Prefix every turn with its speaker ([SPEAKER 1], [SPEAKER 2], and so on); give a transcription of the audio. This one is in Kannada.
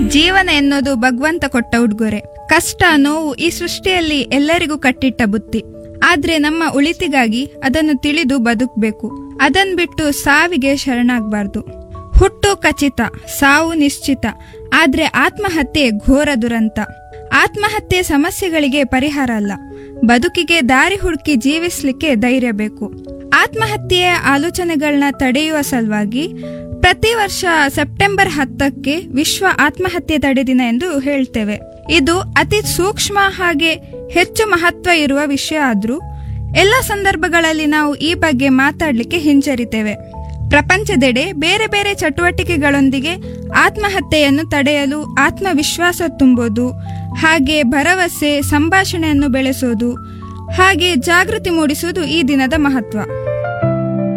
[SPEAKER 1] ಜೀವನ ಎನ್ನೋದು ಭಗವಂತ ಕೊಟ್ಟ ಉಡುಗೊರೆ ಕಷ್ಟ ನೋವು ಈ ಸೃಷ್ಟಿಯಲ್ಲಿ ಎಲ್ಲರಿಗೂ ಕಟ್ಟಿಟ್ಟ ಬುತ್ತಿ ಆದ್ರೆ ನಮ್ಮ ಉಳಿತಿಗಾಗಿ ಅದನ್ನು ತಿಳಿದು ಬದುಕಬೇಕು ಅದನ್ ಬಿಟ್ಟು ಸಾವಿಗೆ ಶರಣಾಗಬಾರ್ದು ಹುಟ್ಟು ಖಚಿತ ಸಾವು ನಿಶ್ಚಿತ ಆದ್ರೆ ಆತ್ಮಹತ್ಯೆ ಘೋರ ದುರಂತ ಆತ್ಮಹತ್ಯೆ ಸಮಸ್ಯೆಗಳಿಗೆ ಪರಿಹಾರ ಅಲ್ಲ ಬದುಕಿಗೆ ದಾರಿ ಹುಡುಕಿ ಜೀವಿಸ್ಲಿಕ್ಕೆ ಧೈರ್ಯ ಬೇಕು ಆತ್ಮಹತ್ಯೆಯ ಆಲೋಚನೆಗಳನ್ನ ತಡೆಯುವ ಸಲುವಾಗಿ ಪ್ರತಿ ವರ್ಷ ಸೆಪ್ಟೆಂಬರ್ ಹತ್ತಕ್ಕೆ ವಿಶ್ವ ಆತ್ಮಹತ್ಯೆ ತಡೆ ದಿನ ಎಂದು ಹೇಳ್ತೇವೆ ಇದು ಅತಿ ಸೂಕ್ಷ್ಮ ಹಾಗೆ ಹೆಚ್ಚು ಮಹತ್ವ ಇರುವ ವಿಷಯ ಆದ್ರೂ ಎಲ್ಲ ಸಂದರ್ಭಗಳಲ್ಲಿ ನಾವು ಈ ಬಗ್ಗೆ ಮಾತಾಡ್ಲಿಕ್ಕೆ ಹಿಂಜರಿತೇವೆ ಪ್ರಪಂಚದೆಡೆ ಬೇರೆ ಬೇರೆ ಚಟುವಟಿಕೆಗಳೊಂದಿಗೆ ಆತ್ಮಹತ್ಯೆಯನ್ನು ತಡೆಯಲು ಆತ್ಮವಿಶ್ವಾಸ ತುಂಬೋದು ಹಾಗೆ ಭರವಸೆ ಸಂಭಾಷಣೆಯನ್ನು ಬೆಳೆಸೋದು ಹಾಗೆ ಜಾಗೃತಿ ಮೂಡಿಸುವುದು ಈ ದಿನದ ಮಹತ್ವ